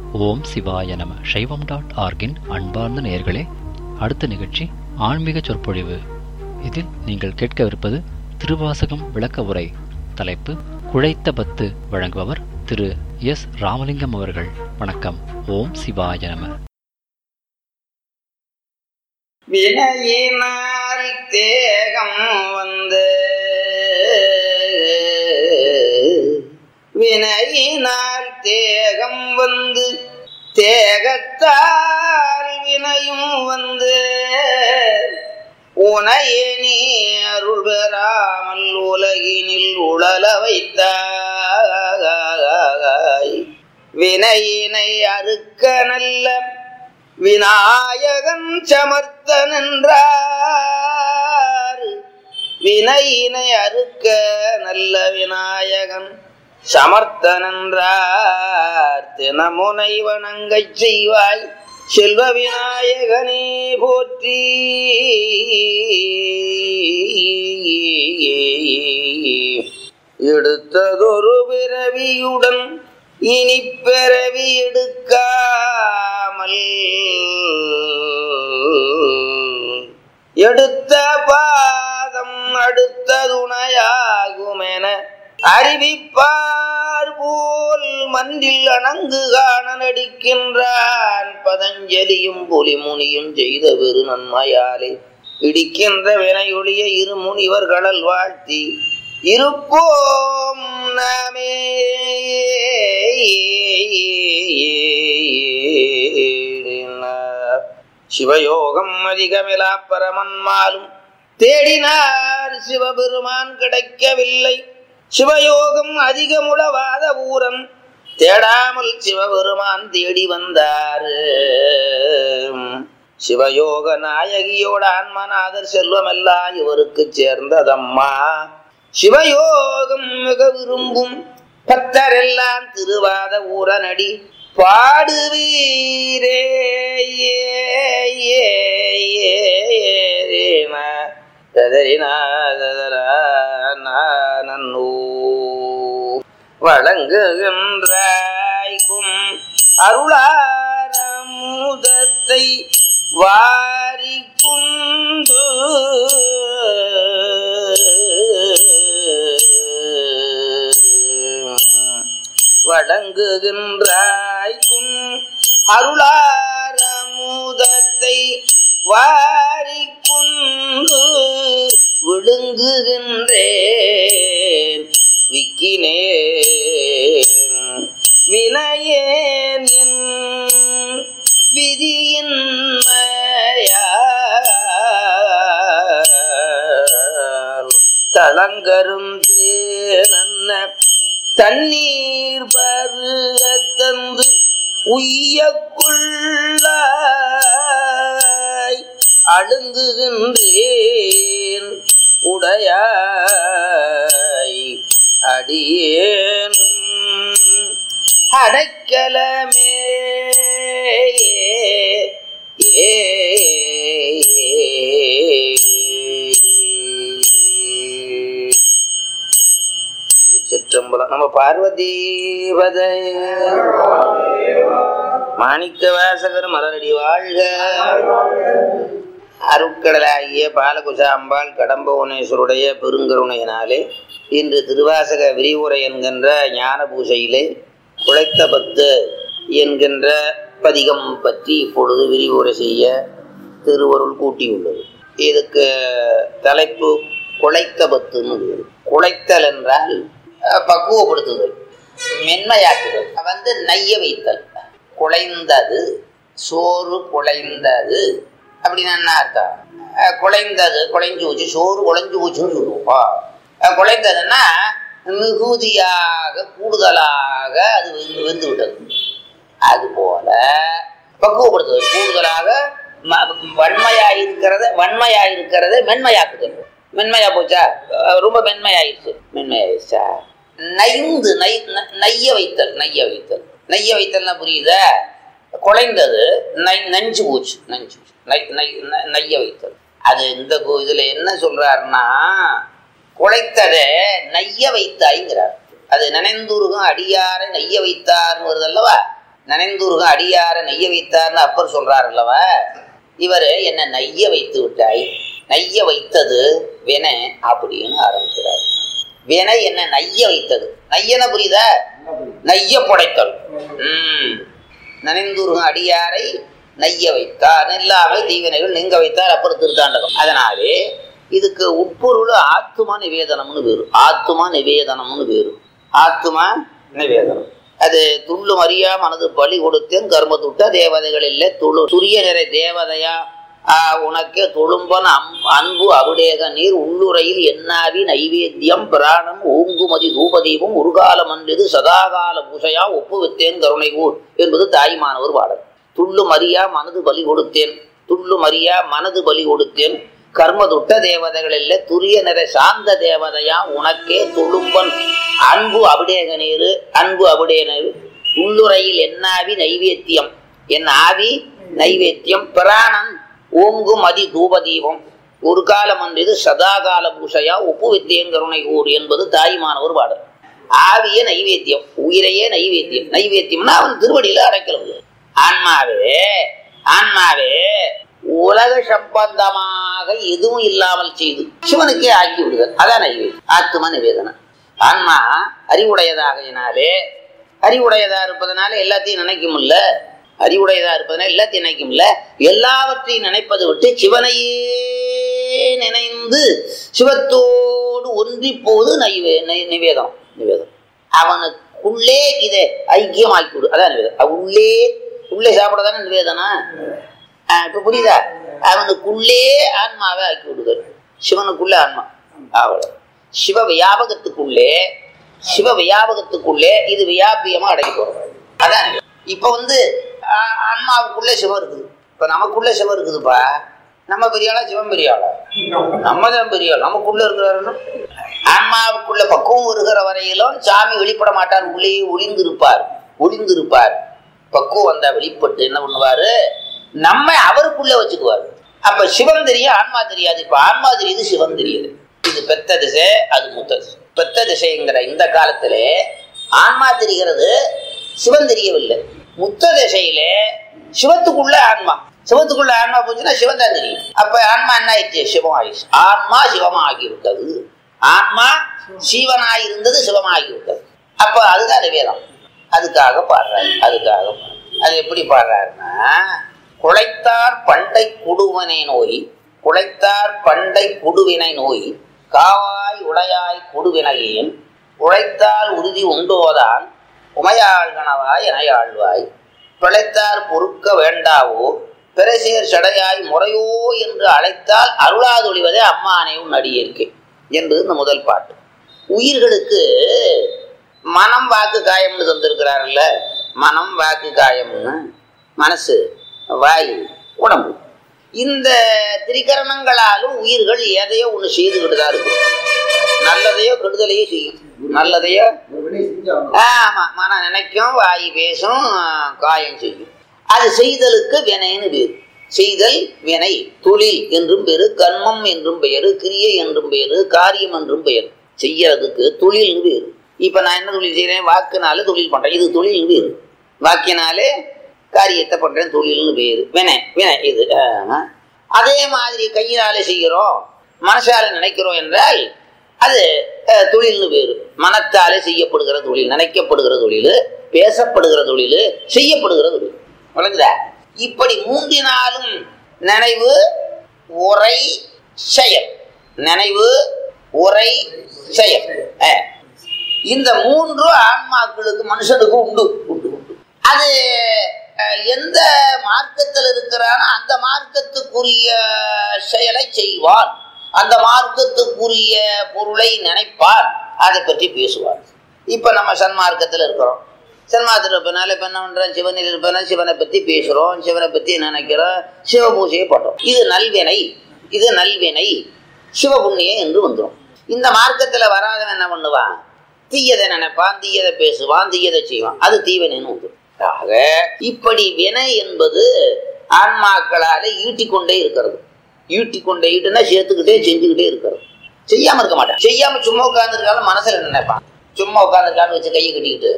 ஓம் சிவாய நம சைவம் டாட் ஆர்கின் அன்பார்ந்த நேயர்களே அடுத்த நிகழ்ச்சி ஆன்மீக சொற்பொழிவு இதில் நீங்கள் கேட்கவிருப்பது திருவாசகம் விளக்க உரை தலைப்பு குழைத்த பத்து வழங்குபவர் திரு எஸ் ராமலிங்கம் அவர்கள் வணக்கம் ஓம் சிவாய நம வினையினால் தேகம் வந்து வினையினால் தேகம் வந்து தேகத்தால் வினையும் வந்து உனையே நீ அருள் பெறாமல் உலகினில் உழல வைத்தாய் வினையினை அறுக்க நல்ல விநாயகன் சமர்த்தன் என்றார் வினையினை அறுக்க நல்ல விநாயகன் சமர்த்தன் என்றார் தினமுனை வணங்கச் செய்வாய் செல்வ விநாயகனே போற்றி எடுத்ததொரு பிறவியுடன் இனி பிறவி எடுக்காமல் எடுத்த பாதம் அடுத்த துணையாகுமென அறிவிப்பார் போல் மன்றில் அணங்கு காண நடிக்கின்றான் பதஞ்சலியும் புலிமுனியும் செய்த பெரு நன்மையாலே இடிக்கின்ற வினையொழிய இரு முனிவர் கடல் வாழ்த்தி இருப்போம் நாமே சிவயோகம் அதிகமிலா பரமன்மாலும் தேடினார் சிவபெருமான் கிடைக்கவில்லை சிவயோகம் அதிகமுளவாத ஊரன் தேடாமல் சிவபெருமான் தேடி வந்தார் சிவயோக நாயகியோட ஆன்மநாதர் செல்வமெல்லாம் இவருக்கு சேர்ந்ததம்மா சிவயோகம் மிக விரும்பும் பக்தரெல்லாம் திருவாத ஊரனடி பாடுவீரே நன்னூ வழங்குகின்றாய்க்கும் அருளாரமுதத்தை வாரிக்குண்டு வழங்குகின்றாய்க்கும் அருளாரமுதத்தை வாரிக்குண்டு விழுங்குகின்றேன் விக்கினேன் வினையேன் என் விதியின் தளங்கரும் தேனன்ன தண்ணீர் பருக தந்து உய்யக்குள்ளாய் அழுங்குகின்றேன் உடையாய் அடியேனும் அடைக்கலமே ஏ திருச்சிற்றம்பலம் நம்ம பார்வதி பதை மாணிக்க வாசகர் மலரடி வாழ்க அருட்கடலாகிய பாலகுசாம்பாள் கடம்பவனேஸ்வருடைய பெருங்கருணையினாலே இன்று திருவாசக விரிவுரை என்கின்ற ஞான பூசையிலே குழைத்த பத்து என்கின்ற பதிகம் பற்றி இப்பொழுது விரிவுரை செய்ய திருவருள் கூட்டியுள்ளது இதுக்கு தலைப்பு குழைத்த பத்துன்னு பேரு. குழைத்தல் என்றால் அஹ், பக்குவப்படுத்துதல் மென்மையாக்குதல் வந்து நைய வைத்தல் குழைந்தது சோறு குழைந்தது அப்படின்னு என்ன அர்த்தம் அஹ், குழைந்தது குழைஞ்சு போச்சு சோறு குழைஞ்சு போச்சுன்னு சொல்லுவோம் அஹ், குழைந்ததுன்னா மிகுதியாக கூடுதலாக அது வெந்து வெந்து விட்டது அதுபோல பக்குவப்படுத்துதல் கூடுதலாக ம- வன்மையாயிருக்கிறத வன்மையாயிருக்கிறத மென்மையாக்குதல் மென்மையா போச்சா அஹ் ரொம்ப மென்மையாயிருச்சு மென்மையாயிருச்சா நைந்து நை ந- நைய வைத்தல் நைய வைத்தல் நைய வைத்தல்னா புரியுதா குலைந்தது நை நஞ்சு போச்சு நஞ்சு போச்சு. நை நை ந- நைய வைத்தல் அது இந்த கு- இதுல என்ன சொல்றாருன்னா குலைத்ததை நைய வைத்தாய்ங்கிறார் அது நினைந்துருகும் அடியாரை நைய வைத்தார்னு வருது அல்லவா நனைந்துருக அடியார நெய்ய வைத்தார்னு அப்பர் சொல்றார் அல்லவா இவர் என்ன நெய்ய வைத்து விட்டாய் நெய்ய வைத்தது வென அப்படின்னு ஆரம்பிக்கிறார் வென என்ன நைய வைத்தது நையன புரியுதா நைய புடைத்தல் உம் நனைந்துருக அடியாரை நைய வைத்தார் நில்லாமல் தீவினைகள் நீங்க வைத்தார் அப்புறம் திருத்தாண்டகம் அதனாலே இதுக்கு உட்பொருள் ஆத்துமா நிவேதனம்னு பேரு ஆத்துமா நிவேதனம்னு பேரு ஆத்துமா நிவேதனம் அது துள்ளு மரியா மனது பலி கொடுத்தேன் கர்ம துட்ட தேவதைகள் இல்லை துளு துரிய நிறை தேவதையா ஆஹ் உனக்கு துளும்பன் அம் அன்பு அபிடேக நீர் உள்ளுரையில் என்னாவி நைவேத்தியம் பிராணம் ஓங்குமதி தூபதீபம் உருகாலம் அன்றது சதாகால பூசையா ஒப்பு வைத்தேன் கருணை கூர் என்பது தாய்மானவர் பாடல் துள்ளு மரியா மனது பலி கொடுத்தேன் துள்ளு மரியா மனது பலி கொடுத்தேன் கர்ம துட்ட தேவதைகள் இல்ல துரிய நிற சாந்த தேவதையா உனக்கே துளும்பன் அன்பு அபிடேக நீரு அன்பு அபிடேக நீர் உள்ளுரையில் என்னாவி நைவேத்தியம் என் ஆவி நைவேத்தியம் பிராணன் ஓங்கும் அதி தூபதீபம் ஒரு காலம் அன்றது சதாகால பூசையா ஒப்பு வித்தியன் கருணை கூர் என்பது தாய்மானவர் பாடல் ஆவிய நைவேத்தியம் உயிரையே நைவேத்தியம் நைவேத்தியம்னா அவன் திருவடியில அடைக்கலம் ஆன்மாவே ஆன்மாவே உலக சம்பந்தமாக எதுவும் இல்லாமல் செய்து சிவனுக்கே ஆக்கி விடுதல் அதான் நைவேத்தியம் ஆத்ம நிவேதனம் ஆன்மா அறிவுடையதாகையினாலே அறிவுடையதா இருப்பதனால எல்லாத்தையும் நினைக்கும்ல அறிவுடையதா இருப்பதனால எல்லாத்தையும் நினைக்கும்ல எல்லாவற்றையும் நினைப்பதை விட்டு சிவனையே நினைந்து சிவத்தோடு ஒன்றி போது நைவே நை- நிவேதம் நிவேதம் அவனுக்குள்ளே இதை ஐக்கியமாக்கி விடு அதான் நிவேதம் அவன் உள்ளே உள்ளே சாப்பிடதானே நிவேதனா ஆஹ் இப்ப புரியுதா அவனுக்குள்ளே ஆன்மாவை ஆக்கி விடுதல் சிவனுக்குள்ளே ஆன்மா அவ்வளவு சிவ வியாபகத்துக்குள்ளே சிவ வியாபகத்துக்குள்ளே இது வியாபியமா அடங்கி போறது அதான் இப்ப வந்து ஆஹ் ஆன்மாவுக்குள்ளே சிவம் இருக்குது இப்ப நமக்குள்ள சிவம் இருக்குதுப்பா நம்ம பெரியாளா சிவன் பெரியாளா நம்ம தான் பெரியாள் நமக்குள்ள இருக்கிறாருன்னு ஆன்மாவுக்குள்ள பக்குவம் வருகிற வரையிலும் சாமி வெளிப்பட மாட்டார் உள்ளேயே ஒளிந்திருப்பார் ஒளிந்திருப்பார் பக்குவம் வந்தா வெளிப்பட்டு என்ன பண்ணுவாரு நம்ம அவருக்குள்ள வச்சுக்குவார் அப்ப சிவன் தெரியும் ஆன்மா தெரியாது இப்ப ஆன்மா தெரியுது சிவன் தெரியுது இது பெத்த திசை அது முத்த திசை பெத்த திசைங்கிற இந்த காலத்திலே ஆன்மா தெரிகிறது சிவன் தெரியவில்லை முத்த திசையிலே சிவத்துக்குள்ள ஆன்மா சிவத்துக்குள்ள ஆன்மா போச்சுன்னா சிவன் தான் தெரியும் அப்ப ஆன்மா என்ன ஆயிடுச்சு சிவம் ஆயிடுச்சு ஆன்மா சிவமா ஆகிவிட்டது ஆன்மா சீவனாய் இருந்தது சிவமாகி விட்டது அப்ப அதுதான் நிவேதம் அதுக்காக பாடுறாரு அதுக்காக பாடுறாரு. அது எப்படி பாடுறாருன்னா குழைத்தார் பண்டை குடுவனை நோய் குழைத்தார் பண்டை குடுவினை நோய் காவாய் உடையாய் குடுவினையேன் உழைத்தால் உறுதி உண்டோதான் உமையாள் கணவாய் எனையாழ்வாய் பிழைத்தார் பொறுக்க வேண்டாவோ பிறசேர் சடையாய் முறையோ என்று அழைத்தால் அருளாதொழிவதே அம்மானையும் நடிகேற்கே என்பது இந்த முதல் பாட்டு உயிர்களுக்கு மனம் வாக்கு காயம்னு தந்திருக்கிறார்ல மனம் வாக்கு காயம்னு மனசு வாய் உடம்பு இந்த திரிகரணங்களாலும் உயிர்கள் எதையோ ஒண்ணு செய்துக்கிட்டு தான் இருக்கும் நல்லதையோ கெடுதலையோ செய்யும் நல்லதையோ ஆமா மனம் நினைக்கும் வாய் பேசும் காயம் செய்யும் அது செய்தலுக்கு வினைன்னு பேரு செய்தல் வினை தொழில் என்றும் பேரு கர்மம் என்றும் பெயரு கிரியை என்றும் பெயரு காரியம் என்றும் பெயர் செய்யறதுக்கு தொழில்னு பேரு இப்ப நான் என்ன தொழில் செய்யறேன் வாக்குனால தொழில் பண்றேன் இது தொழில்னு பேரு வாக்கினாலே காரியத்தை பண்றேன் தொழில்னு பேரு வினை வினை இது ஆமா. அதே மாதிரி கையினாலே செய்கிறோம் மனசால நினைக்கிறோம் என்றால் அது அஹ், தொழில்னு பேரு மனத்தாலே செய்யப்படுகிற தொழில் நினைக்கப்படுகிற தொழில் பேசப்படுகிற தொழில் செய்யப்படுகிற தொழில் விளங்குதா இப்படி மூன்றினாலும் நினைவு உரை செயல் நினைவு உரை செயல் அஹ். இந்த மூன்று ஆன்மாக்களுக்கு மனுஷனுக்கு உண்டு உண்டு உண்டு அது அஹ், எந்த மார்க்கத்தில் இருக்கிறானோ அந்த மார்க்கத்துக்குரிய செயலை செய்வான் அந்த மார்க்கத்துக்குரிய பொருளை நினைப்பான் அதை பற்றி பேசுவான் இப்ப நம்ம சன்மார்க்கத்தில் இருக்கிறோம் சன்மார்க்கத்தில் இருப்பனால இப்ப என்ன பண்றோம் சிவனில் இருப்பனா சிவனை பத்தி பேசுறோம் சிவனை பத்தி நினைக்கிறோம் சிவ பூஜையை பண்றோம் இது நல்வினை இது நல்வினை சிவபுண்ணியம் என்று வந்துடும் இந்த மார்க்கத்துல வராதவன் என்ன பண்ணுவான் தீயதை நினைப்பான் தீயதை பேசுவான் தீயதை செய்வான் அது தீவனைன்னு வந்துடும் ஆக இப்படி வினை என்பது ஆன்மாக்களால ஈட்டிக்கொண்டே இருக்கிறது ஈட்டிக்கொண்டே ஈட்டுனா சேர்த்துக்கிட்டே செஞ்சுக்கிட்டே இருக்கிறது செய்யாம இருக்க மாட்டான் செய்யாம சும்மா உட்காந்துருக்காலும் மனசுல நினைப்பான் சும்மா உட்காந்துருக்கான்னு வச்சு கையை கட்டிக்கிட்டு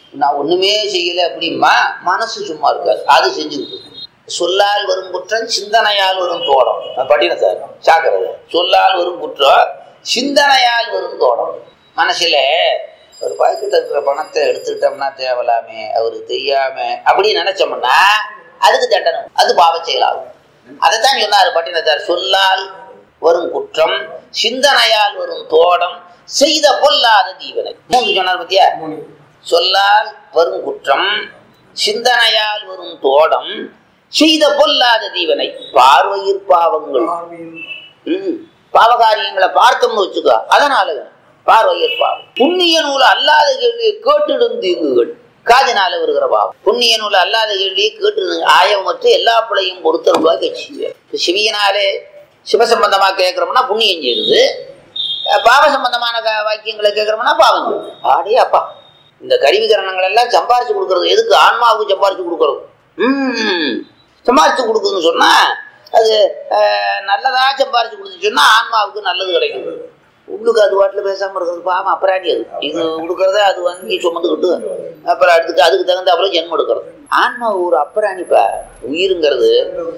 நான் ஒண்ணுமே செய்யல அப்படிமா மனசு சும்மா இருக்காது அது செஞ்சுக்கிட்டு இருக்கும். சொல்லால் வரும் குற்றம் சிந்தனையால் வரும் தோடம் பட்டின சார் சாக்கிறது சொல்லால் வரும் குற்றம் சிந்தனையால் வரும் தோடம் மனசுல ஒரு பாக்கெட்ல இருக்கிற பணத்தை எடுத்துக்கிட்டோம்னா தேவலாமே அவருக்கு தெரியாம அப்படின்னு நினைச்சோம்னா அதுக்கு தண்டனை அது பாவ செயலாகும் அதைத்தான் சொன்னாரு பட்டினத்தார் சொல்லால் வரும் குற்றம் சிந்தனையால் வரும் தோடம் செய்த பொல்லாத தீவனை மூணு சொன்னார் பத்தியா சொல்லால் வரும் குற்றம் சிந்தனையால் வரும் தோடம் செய்த பொல்லாத தீவனை பார்வையிற் பாவங்கள் ம். பாவகாரியங்களை பார்த்தோம்னு வச்சுக்கோ அதனால பார்வையிற் பாவம் புண்ணிய நூல் அல்லாத கேள்வியை கேட்டிடும் தீங்குகள் காதினால வருகிற பாவம் புண்ணிய நூல் அல்லாத கேள்வியை கேட்டு ஆயமற்ற எல்லா பிள்ளையும் பொறுத்தருவா கட்சி சிவியனாலே சிவசம்பந்தமா கேட்கிறோம்னா புண்ணியம் செய்யுது அஹ் பாவ சம்பந்தமான க- வாக்கியங்களை கேட்கிறோம்னா பாவம் செய்யுது ஆடே அப்பா இந்த கருவிகரணங்கள் எல்லாம் சம்பாரிச்சு கொடுக்கறது எதுக்கு ஆன்மாவுக்கு சம்பாரிச்சு கொடுக்கறது ம் சம்பாரிச்சு கொடுக்குதுன்னு சொன்னா அது அஹ், நல்லதா சம்பாரிச்சு கொடுத்துச்சுன்னா ஆன்மாவுக்கு நல்லது கிடைக்கும் உள்ளுக்கு அது வாட்டில் பேசாம இருக்கிறது பாவம் அப்புறாடி அது இது கொடுக்கறத அது வாங்கி சுமந்துக்கிட்டு அப்புறம் அடுத்துக்கு அதுக்கு தகுந்த அப்புறம் ஜென்மம் எடுக்கிறது ஆன்மா ஒரு அப்புறாணிப்பா உயிருங்கிறது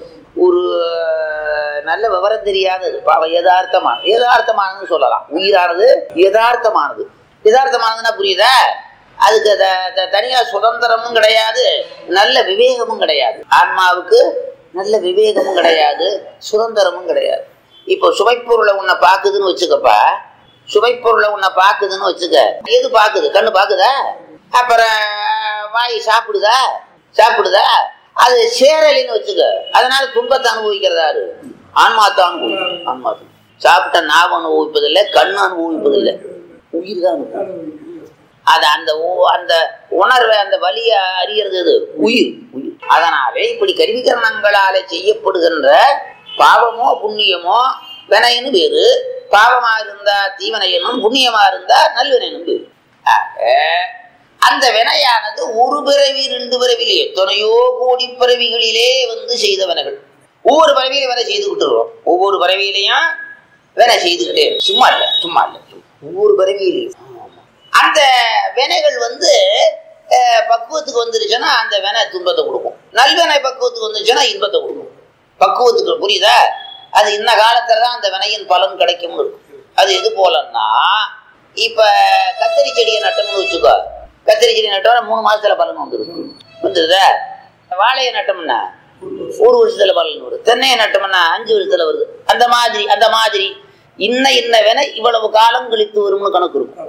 ஒரு அஹ், நல்ல விவரம் தெரியாதது பாவம் யதார்த்தமானது யதார்த்தமானதுன்னு சொல்லலாம் உயிரானது யதார்த்தமானது யதார்த்தமானதுன்னா புரியுதா அதுக்கு த- த- தனியா சுதந்திரமும் கிடையாது நல்ல விவேகமும் கிடையாது ஆன்மாவுக்கு நல்ல விவேகமும் கிடையாது சுதந்திரமும் கிடையாது இப்போ சுவைப்பொருளை உன்னை பாக்குதுன்னு வச்சுக்கப்பா சுவைப்பொருளை உன்னை பாக்குதுன்னு வச்சுக்க எது பாக்குது கண்ணு பாக்குதா அப்புறம் வாய் சாப்பிடுதா சாப்பிடுதா அது சேரலின்னு வச்சுக்க அதனால துன்பத்தை அனுபவிக்கிறதாரு ஆன்மாத்தான் அனுபவிக்கும் ஆன்மாத்தான் சாப்பிட்ட நாவம் அனுபவிப்பதில்லை கண்ணு அனுபவிப்பதில்லை உயிர் தான் அனுபவிக்கும் அது அந்த உ- அந்த உணர்வை அந்த வலியை அறியறது எது உயிர் உயிர் அதனாலே இப்படி கருவிகரணங்களால செய்யப்படுகின்ற பாவமோ புண்ணியமோ வினைன்னு பேரு பாவமா இருந்தா தீவனையனும் புண்ணியமா இருந்தா நல்வினைனும் பேரு ஆக அந்த வினையானது ஒரு பிறவி ரெண்டு பிறவிலே எத்தனையோ கோடி பிறவிகளிலே வந்து செய்த வினைகள் ஒவ்வொரு பிறவியிலும் வினை செய்துக்கிட்டு இருக்கோம் ஒவ்வொரு பிறவியிலையும் வினை செய்துக்கிட்டே இருக்கு. சும்மா இல்லை சும்மா இல்லை ஒவ்வொரு பிறவியிலையும் அந்த வினைகள் வந்து அஹ், பக்குவத்துக்கு வந்துருச்சுன்னா அந்த வினை துன்பத்தை கொடுக்கும் நல்வினை பக்குவத்துக்கு வந்துருச்சுன்னா இன்பத்தை கொடுக்கும் பக்குவத்துக்கு புரியுதா அது இந்த காலத்துல தான் அந்த வினையின் பலன் கிடைக்கும்னு இருக்கும் அது எது போலன்னா இப்ப கத்தரி செடியை நட்டோம்னு வச்சுக்கோ கத்தரி செடி நட்டோம்னா மூணு மாசத்துல பலன் வந்துடும் வந்துருதா வாழையை நட்டோம்னா ஒரு வருஷத்துல பலன் வரும் தென்னையை நட்டோம்னா அஞ்சு வருஷத்துல வருது அந்த மாதிரி அந்த மாதிரி இன்ன இன்ன வினை இவ்வளவு காலம் கழித்து வரும்னு கணக்கு இருக்கும்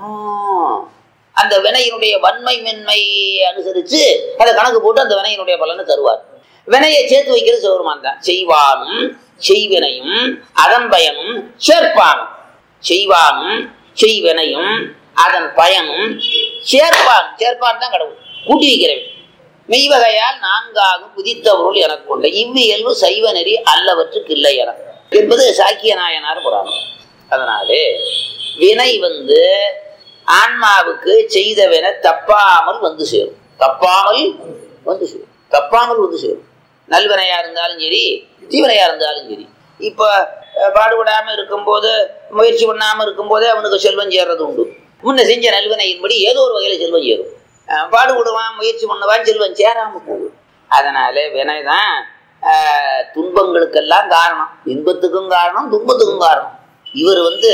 ஆ. அந்த வினையினுடைய வன்மை மென்மை அனுசரிச்சு அதை கணக்கு போட்டு அந்த வினையினுடைய பலனை தருவார் வினையை சேர்த்து வைக்கிறது சிவருமான் தான் செய்வானும் செய்வினையும் அதன் பயனும் சேர்ப்பானும் செய்வானும் செய்வினையும் அதன் பயனும் சேர்ப்பான் சேர்ப்பான் தான் கடவுள் கூட்டி வைக்கிறவன் மெய்வகையால் நான்காகும் புதித்த பொருள் எனக் கொண்ட இவ்வியல்பு சைவ நெறி அல்லவற்றுக்கு இல்லை என என்பது சாக்கிய நாயனார் புராணம் அதனாலே வினை வந்து ஆன்மாவுக்கு செய்த வினை தப்பாமல் வந்து சேரும் தப்பாமல் வந்து சேரும் தப்பாமல் வந்து சேரும் நல்வினையா இருந்தாலும் சரி தீவினையா இருந்தாலும் சரி இப்போ அஹ், பாடுபடாம இருக்கும்போது முயற்சி பண்ணாம இருக்கும்போதே அவனுக்கு செல்வம் சேர்றது உண்டு முன்ன செஞ்ச நல்வினையின்படி ஏதோ ஒரு வகையில செல்வம் சேரும் அஹ், பாடுபடுவான் முயற்சி பண்ணுவான் செல்வம் சேராம போகும் அதனால வினை தான் ஆஹ், துன்பங்களுக்கெல்லாம் காரணம் இன்பத்துக்கும் காரணம் துன்பத்துக்கும் காரணம் இவர் வந்து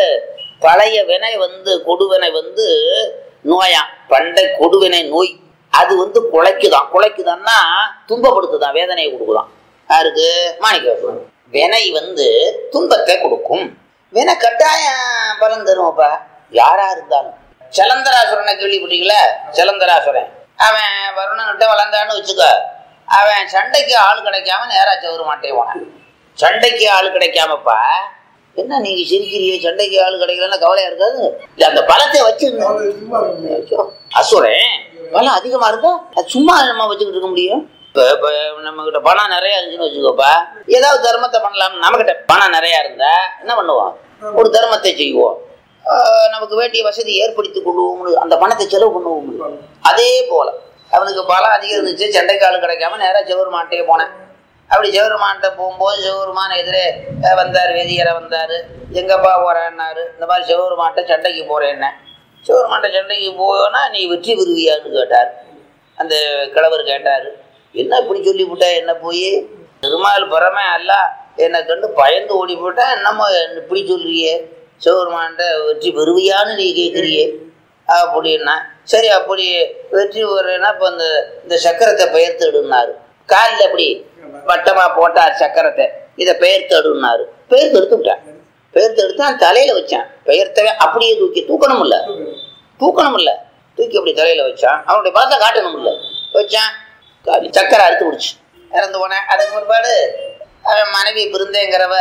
பழைய வினை வந்து கொடுவினை வந்து நோயாம் பண்டை கொடுவினை நோய் அது வந்து குலைக்குதான் குலைக்குதான்னா துன்பப்படுத்துதான் வேதனையை கொடுக்குதான் யாருக்கு மாணிக்க வினை வந்து துன்பத்தை கொடுக்கும் வினை கட்டாயம் பலன் தருமப்பா யாரா இருந்தாலும் சலந்தராசுரனை கேள்விப்பட்டீங்களா சலந்தராசுரன் அவன் வருணன்கிட்ட வளர்ந்தான்னு வச்சுக்க அவன் சண்டைக்கு ஆள் கிடைக்காம நேரா சவுறு மாட்டே போனான் சண்டைக்கு ஆள் கிடைக்காமப்பா என்ன நீங்க சிரிக்கிறீங்க சண்டைக்கு ஆள் கிடைக்கலன்னா கவலையா இருக்காது இல்ல அந்த பலத்தை வச்சிருந்தேன் அசுரன் பலம் அதிகமா இருந்தா அது சும்மா நம்ம வச்சுக்கிட்டு இருக்க முடியும் இப்ப இப்ப நம்ம கிட்ட பணம் நிறைய இருந்துச்சுன்னு வச்சுக்கோப்பா ஏதாவது தர்மத்தை பண்ணலாம் நம்ம கிட்ட பணம் நிறைய இருந்தா என்ன பண்ணுவோம் ஒரு தர்மத்தை செய்வோம் ஆஹ் நமக்கு வேண்டிய வசதி ஏற்படுத்தி கொள்வோம்னு அந்த பணத்தை செலவு பண்ணுவோம் அதே போல அவனுக்கு பலம் அதிகம் இருந்துச்சு சண்டைக்கால் கிடைக்காம நேரா செவருமான்ட்டே போனேன் அப்படி செவருமான்ட்ட போகும்போது செவருமான் எதிரே அஹ், வந்தார் வேதியரை வந்தார் எங்கப்பா போறேன்னாரு இந்த மாதிரி செவருமான்ட்ட சண்டைக்கு போறேன்னு சிவருமாண்ட சண்டைக்கு போனா நீ வெற்றி பெறுவியான்னு கேட்டார் அந்த கிழவர் கேட்டார் என்ன இப்படி சொல்லி விட்டா என்ன போய் திருமால் பரமே அல்ல என்னை கண்டு பயந்து ஓடி போட்டா என்னம்மா இப்படி சொல்றியே சிவருமான்ட்ட வெற்றி பெறுவியான்னு நீ கேட்குறியே அப்படின்னா சரி அப்படி வெற்றி பெறேன்னா இப்போ இந்த இந்த சக்கரத்தை பெயர்த்துடுனாரு காலில் அப்படி வட்டமாக போட்டார் சக்கரத்தை இதை பெயர்த்தடுனாரு பெயர்த்து எடுத்து விட்டான் பெயர்த்து எடுத்து நான் தலையில் வச்சான் பெயர்த்தவே அப்படியே தூக்கி தூக்கணும் இல்லை தூக்கணும் இல்லை தூக்கி அப்படி தலையில் வச்சான் அவனுடைய பலத்தை காட்டணும் இல்லை வச்சான் காலி சக்கரை அறுத்து பிடிச்சி இறந்து போனேன் அதுக்கு பிற்பாடு அவன் மனைவி பிருந்தேங்கிறவ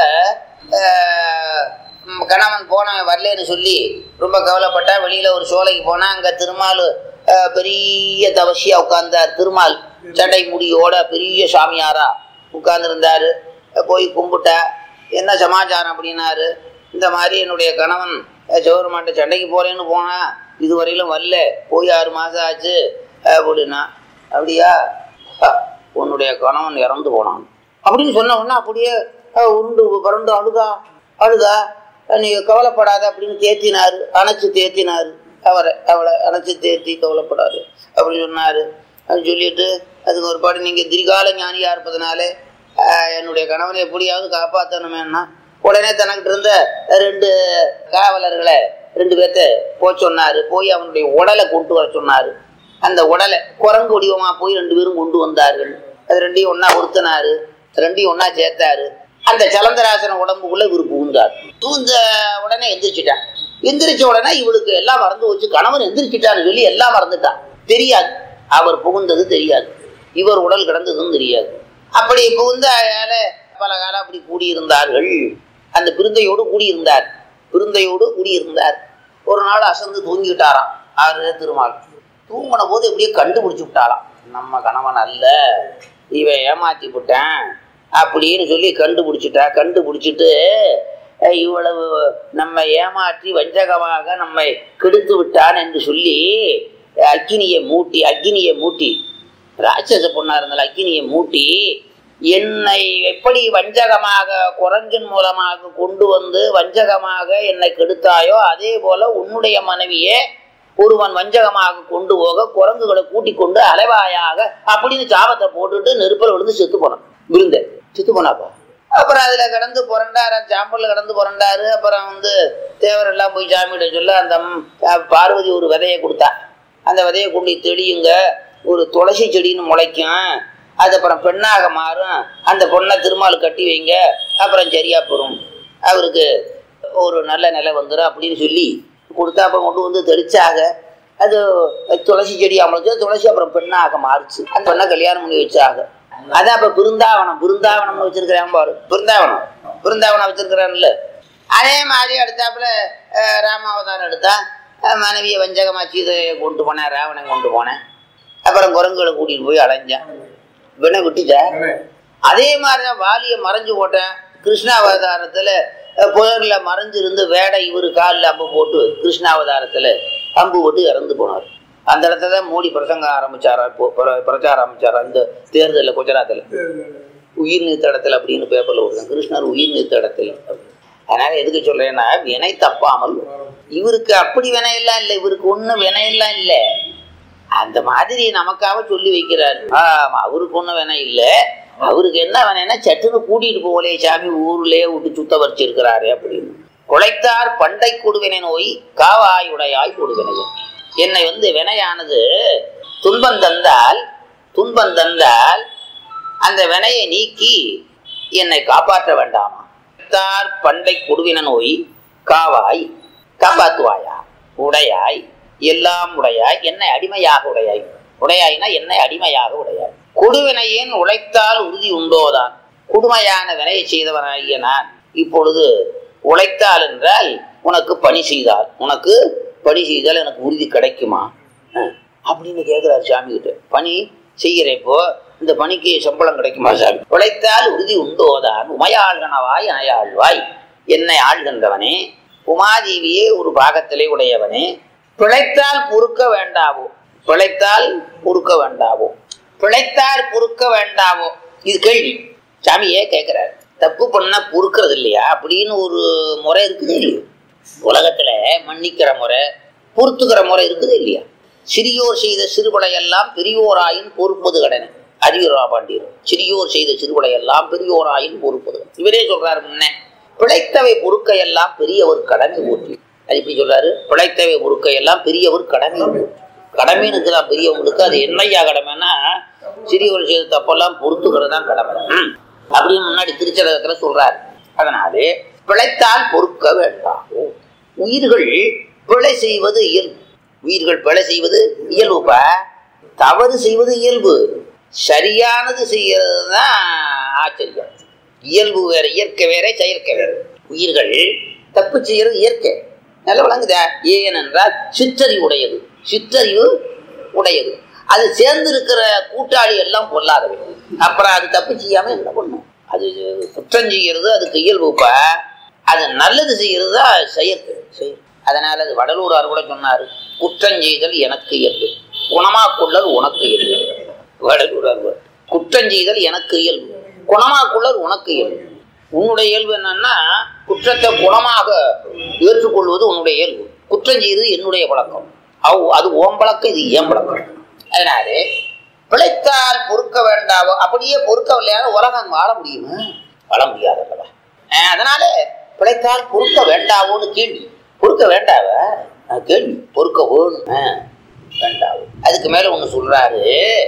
ஆஹ், ம், கணவன் போனவன் வரலேன்னு சொல்லி ரொம்ப கவலைப்பட்டா வெளியில் ஒரு சோலைக்கு போனால் அங்கே திருமால் ஆஹ், பெரிய தவசியாக உட்கார்ந்தார் திருமால் சட்டை முடியோட பெரிய சாமியாரா உட்கார்ந்துருந்தாரு போய் கும்பிட்டா என்ன சமாச்சாரம் அப்படின்னாரு இந்த மாதிரி என்னுடைய கணவன் அஹ், சிவபெருமான்ட்ட சண்டைக்கு போறேன்னு போனா இதுவரையிலும் வரல போய் ஆறு மாசம் ஆச்சு அப்படின்னா அப்படியா அஹ், உன்னுடைய கணவன் இறந்து போனான் அப்படின்னு சொன்ன உடனே அப்படியே அஹ், உருண்டு பறந்து அழுதா அழுதா அஹ், நீ கவலைப்படாத அப்படின்னு தேத்தினாரு அணைச்சு தேத்தினாரு அவரை அவளை அணைச்சு தேத்தி கவலைப்படாது அப்படின்னு சொன்னாரு அது சொல்லிட்டு அதுக்கு ஒரு பாடு நீங்கள் திரிகால ஞானியாக இருப்பதனாலே ஆஹ், என்னுடைய கணவனை எப்படியாவது காப்பாற்றணுமேன்னா உடனே தனக்கிட்ட இருந்த ரெண்டு காவலர்களை ரெண்டு பேர்த்த போக சொன்னார் போய் அவனுடைய உடலை கொண்டு வர சொன்னார் அந்த உடலை குரங்கு வடிவமாக போய் ரெண்டு பேரும் கொண்டு வந்தார்கள் அது ரெண்டையும் ஒன்றா உறுத்தினாரு ரெண்டையும் ஒன்றா சேர்த்தாரு அந்த சலந்தராசன உடம்புக்குள்ள இவர் புகுந்தார் புகுந்த உடனே எந்திரிச்சிட்டான் எந்திரிச்ச உடனே இவளுக்கு எல்லாம் மறந்து வச்சு கணவன் எந்திரிச்சிட்டான்னு சொல்லி எல்லாம் மறந்துட்டான் தெரியாது அவர் புகுந்தது தெரியாது இவர் உடல் கிடந்ததும் தெரியாது அப்படி புகுந்த அயால பல காலம் அப்படி கூடியிருந்தார்கள் அந்த பிருந்தையோடு கூடியிருந்தார் பிருந்தையோடு கூடியிருந்தார் ஒரு நாள் அசந்து தூங்கிட்டாராம் ஆறு திருமால் தூங்கின போது எப்படியே கண்டுபிடிச்சு விட்டாளாம் நம்ம கணவன் அல்ல இவன் ஏமாத்தி விட்டான் அப்படின்னு சொல்லி கண்டுபிடிச்சிட்டா கண்டுபிடிச்சிட்டு அஹ், இவ்வளவு நம்ம ஏமாற்றி வஞ்சகமாக நம்மை கெடுத்து விட்டான் என்று சொல்லி அஹ், அக்கினியை மூட்டி அக்கினியை மூட்டி ராட்சச பொண்ணா இருந்தால் அக்கினியை மூட்டி என்னை எப்படி வஞ்சகமாக குரங்கின் மூலமாக கொண்டு வந்து வஞ்சகமாக என்னை கெடுத்தாயோ அதே போல உன்னுடைய மனைவியே ஒருவன் வஞ்சகமாக கொண்டு போக குரங்குகளை கூட்டிக் கொண்டு அலைவாயாக அப்படின்னு சாபத்தை போட்டுட்டு நெருப்பில் விழுந்து செத்து போனான் விருந்த செத்து போனாப்பா அப்புறம் அதுல கடந்து புரண்டாரு அந்த சாம்பல்ல கடந்து புரண்டாரு அப்புறம் வந்து தேவர் எல்லாம் போய் சாமியிட சொல்ல அந்த அம்- அஹ் பார்வதி ஒரு விதையை கொடுத்தா அந்த விதையை கொண்டு தெளியுங்க ஒரு துளசி செடின்னு முளைக்கும் அது அப்புறம் பெண்ணாக மாறும் அந்த பொண்ணை திருமால் கட்டி வைங்க அப்புறம் சரியா போகும் அவருக்கு ஒரு நல்ல நிலை வந்துடும் அப்படின்னு சொல்லி கொடுத்தா அப்புறம் கொண்டு வந்து தெளிச்சாக அது துளசி செடி அமைச்சு துளசி அப்புறம் பெண்ணாக மாறுச்சு அந்த பெண்ணை கல்யாணம் பண்ணி வச்சாக அதான் இப்ப பிருந்தாவனம் பிருந்தாவனம்னு வச்சிருக்கிறேன் பாரு பிருந்தாவனம் பிருந்தாவனம் வச்சிருக்கிறான்ல அதே மாதிரி அடுத்தாப்புல அஹ், ராமாவதாரம் எடுத்தா அஹ், மனைவியை வஞ்சகமா சீதையை கொண்டு போனேன் ராவணன் கொண்டு போனேன் அப்புறம் குரங்குகளை கூட்டிட்டு போய் அலைஞ்சேன் வினை விட்டுட்டேன் அதே மாதிரி தான் வாலியை மறைஞ்சு போட்டேன் கிருஷ்ணாவதாரத்தில் புதரில் மறைஞ்சிருந்து வேடை இவர் காலில் அம்பு போட்டு கிருஷ்ணாவதாரத்தில் அம்பு போட்டு இறந்து போனார் அந்த இடத்துல தான் மோடி பிரசங்கம் ஆரம்பிச்சாரா இப்போ பிர- பிரச்சாரம் ஆரம்பிச்சாரா இந்த தேர்தலில் குஜராத்தில் உயிர் நீத்த இடத்துல அப்படின்னு பேப்பரில் விடுறேன் கிருஷ்ணர் உயிர் நீத்த இடத்துல அதனால எதுக்கு சொல்றேன்னா வினை தப்பாமல் இவருக்கு அப்படி வினையெல்லாம் இல்லை இவருக்கு ஒன்றும் வினையெல்லாம் இல்லை அந்த மாதிரி நமக்காக சொல்லி வைக்கிறாரு ஆமா அவருக்கு ஒன்றும் வேணாம் இல்லை அவருக்கு என்ன வேணா சட்டுன்னு கூட்டிட்டு போகலே சாமி ஊர்லயே விட்டு சுத்த வச்சிருக்கிறாரு அப்படின்னு குலைத்தார் பண்டை கொடுவினை நோய் காவாயுடையாய் கொடுவினையும் என்னை வந்து வினையானது துன்பம் தந்தால் துன்பம் தந்தால் அந்த வினையை நீக்கி என்னை காப்பாற்ற வேண்டாமா தார் பண்டை கொடுவின நோய் காவாய் காப்பாத்துவாயா உடையாய் எல்லாம் உடையாய் என்னை அடிமையாக உடையாய் உடையாய்னா என்னை அடிமையாக உடையாய் கொடுவினையின் உழைத்தால் உறுதி உண்டோதான் கொடுமையான வினையை செய்தவனாகிய நான் இப்பொழுது உழைத்தால் என்றால் உனக்கு பணி செய்தால் உனக்கு பணி செய்தால் எனக்கு உறுதி கிடைக்குமா அஹ், அப்படின்னு கேட்கிறார் சாமி கிட்ட பணி செய்கிறப்போ இந்த பணிக்கு சம்பளம் கிடைக்குமா சாமி உழைத்தால் உறுதி உண்டோதான் உமையாள்கனவாய் அணையாழ்வாய் என்னை ஆள்கின்றவனே உமாதேவியே ஒரு பாகத்திலே உடையவனே பிழைத்தால் பொறுக்க வேண்டாவோ பிழைத்தால் பொறுக்க வேண்டாவோ பிழைத்தால் பொறுக்க வேண்டாவோ இது கேள்வி சாமியே கேட்கிறார் தப்பு பண்ண பொறுக்கிறது இல்லையா அப்படின்னு ஒரு முறை இருக்குது இல்லையா உலகத்துல மன்னிக்கிற முறை பொறுத்துக்கிற முறை இருக்குது இல்லையா சிறியோர் செய்த சிறுபடையெல்லாம் பெரியோராயின் பொறுப்பது கடனை அதிகரா பாண்டியர் சிறியோர் செய்த சிறுபடையெல்லாம் பெரியோராயின் பொறுப்பது இவரே சொல்றாரு முன்ன பிழைத்தவை பொறுக்கையெல்லாம் பெரியவர் கடமை ஊற்றி அது இப்படி சொல்றாரு பிழைத்தவை பொறுக்கையெல்லாம் பெரியவர் கடமை ஊற்றி. கடமைன்னு இருக்குதான் பெரியவங்களுக்கு அது என்னையா கடமைன்னா சிறியவர் செய்த தப்பெல்லாம் பொறுத்துக்கிறது தான் கடமை ம். அப்படின்னு முன்னாடி திருச்சலகத்துல சொல்றாரு அதனாலே பிழைத்தால் பொறுக்க வேண்டாம் உயிர்கள் பிழை செய்வது இயல்பு உயிர்கள் பிழை செய்வது இயல்புப்பா தவறு செய்வது இயல்பு சரியானது செய்யறது தான் ஆச்சரியம் இயல்பு வேற இயற்கை வேற செயற்கை வேற உயிர்கள் தப்பு செய்யறது இயற்கை நல்ல விளங்குதா ஏனென்றால் சிற்றறிவு உடையது சிற்றறிவு உடையது அது சேர்ந்து இருக்கிற கூட்டாளி எல்லாம் பொல்லாதவை அப்புறம் அது தப்பு செய்யாம என்ன பண்ணும் அது குற்றம் செய்யறது அதுக்கு இயல்புப்பா அது நல்லது செய்யறது தான் செயற்கை செயல் அதனால அது வடலூரார் கூட சொன்னாரு குற்றம் செய்தல் எனக்கு இயல்பு குணமா கொள்ளல் உனக்கு இயல்பு வடலூரார் கூட. குற்றம் செய்தல் எனக்கு இயல்பு குணமா கொள்ளல் உனக்கு இயல்பு உன்னுடைய இயல்பு என்னன்னா குற்றத்தை குணமாக ஏற்றுக்கொள்வது உன்னுடைய இயல்பு குற்றம் செய்வது என்னுடைய பழக்கம் அவ் அது ஓம் பழக்கம் இது ஏன் பழக்கம் அதனாலே பிழைத்தால் பொறுக்க வேண்டாவோ அப்படியே பொறுக்கவில்லையான உலகம் வாழ முடியுமா வாழ முடியாது அல்லவா அஹ் அதனால பிழைத்தால் பொறுக்க வேண்டாவோன்னு கேள்வி பொறுக்க வேண்டாவ அஹ் கேள்வி பொறுக்க வேணும் அஹ் வேண்டாவோ அதுக்கு மேல ஒண்ணு சொல்றாரு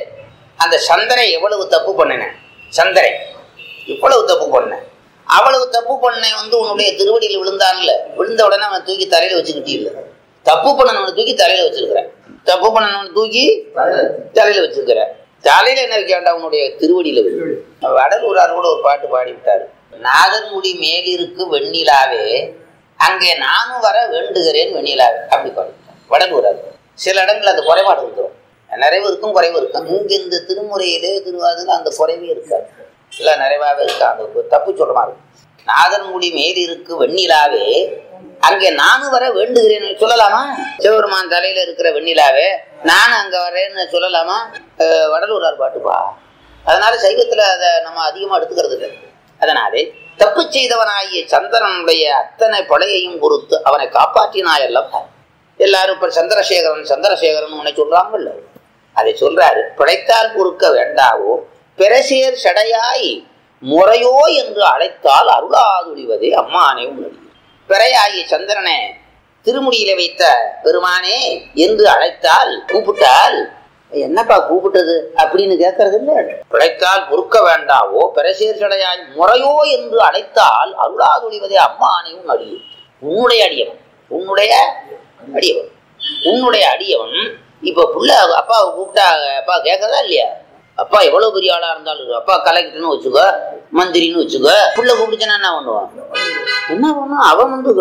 அந்த சந்தரை எவ்வளவு தப்பு பண்ணினேன் சந்தரை இவ்வளவு தப்பு பண்ணேன் அவ்வளவு தப்பு பண்ண வந்து உன்னுடைய திருவடியில் விழுந்தான்ல விழுந்த உடனே அவன் தூக்கி தலையில வச்சுக்கிட்டே இல்லை தப்பு பண்ணனவனை தூக்கி தலையில வச்சிருக்கிறேன் தப்பு பண்ணனவனை தூக்கி தலையில வச்சிருக்கிறேன் தலையில என்ன வைக்க வேண்டாம் உன்னுடைய திருவடியில வை. வடலூரார் கூட ஒரு பாட்டு பாடி விட்டாரு நாதன்முடி மேலிருக்கு வெண்ணிலாவே அங்கே நானும் வர வேண்டுகிறேன் வெண்ணிலாவே அப்படி பாடி வடலூரார் சில இடங்கள்ல அந்த குறைபாடு வந்துடும் நிறைவு இருக்கும் குறைவு இருக்கும் இங்க இந்த திருமுறையிலே திருவாதில அந்த குறைவே இருக்காது இல்லை நிறைவாவே இருக்கா அந்த தப்பு சொல்ற மாதிரி நாதன்முடி மேலிருக்கு வெண்ணிலாவே அங்கே நானும் வர வேண்டுகிறேன் சொல்லலாமா சிவபெருமான் தலையில இருக்கிற வெண்ணிலாவே நானும் அங்க வரேன்னு சொல்லலாமா அஹ் வடலூரார் பாட்டுப்பா அதனால சைவத்துல அதை நம்ம அதிகமா எடுத்துக்கிறது இல்லை அதனாலே தப்பு செய்தவனாகிய சந்திரனுடைய அத்தனை படையையும் பொறுத்து அவனை காப்பாற்றினாயல்லவா எல்லாரும் இப்ப சந்திரசேகரன் சந்திரசேகரன் உன்னை சொல்றாங்கல்ல அதை சொல்றாரு பிழைத்தால் பொறுக்க வேண்டாவோ பெரசேர் சடையாய் முறையோ என்று அழைத்தால் அருளாதுழிவதே அம்மானே உணர்வு பிறையாகிய சந்திரனை திருமுடியில வைத்த பெருமானே என்று அழைத்தால் கூப்பிட்டால் என்னப்பா கூப்பிட்டது அப்படின்னு கேட்கறது இல்ல பிழைத்தால் பொறுக்க வேண்டாவோ பெரசேர் சடையாய் முறையோ என்று அழைத்தால் அருளாதுழிவதே அம்மானையும் அடியும் உன்னுடைய அடியவன் உன்னுடைய அடியவன் உன்னுடைய அடியவன் இப்ப புள்ள அப்பாவை கூப்பிட்டா அப்பா கேட்கறதா இல்லையா அப்பா எவ்வளவு பெரிய ஆளா இருந்தாலும் அப்பா கலெக்டர்னு வச்சுக்கோ மந்திரின்னு வச்சுக்கோ புள்ள கூப்பிடுச்சுன்னா என்ன பண்ணுவான் என்ன பண்ணும் அவன் வந்து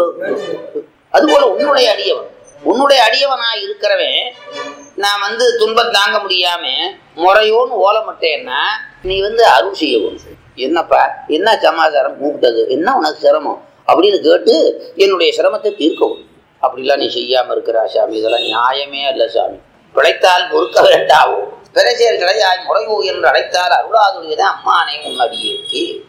அது போல உன்னுடைய அடியவன் உன்னுடைய அடியவனா இருக்கிறவன் நான் வந்து துன்பம் தாங்க முடியாம முறையோன்னு ஓலமட்டேன்னா நீ வந்து அருள் செய்யவும் என்னப்பா என்ன சமாச்சாரம் கூப்பிட்டது என்ன உனக்கு சிரமம் அப்படின்னு கேட்டு என்னுடைய சிரமத்தை தீர்க்கவும் அப்படிலாம் நீ செய்யாம இருக்கிறா சாமி இதெல்லாம் நியாயமே அல்ல சாமி பிழைத்தால் பொறுக்க வேண்டாவோ பிறசேர் கிடையாது முறையோ என்று அழைத்தால் அருளாதுடையதான் அம்மானே உன் அடியிருக்கு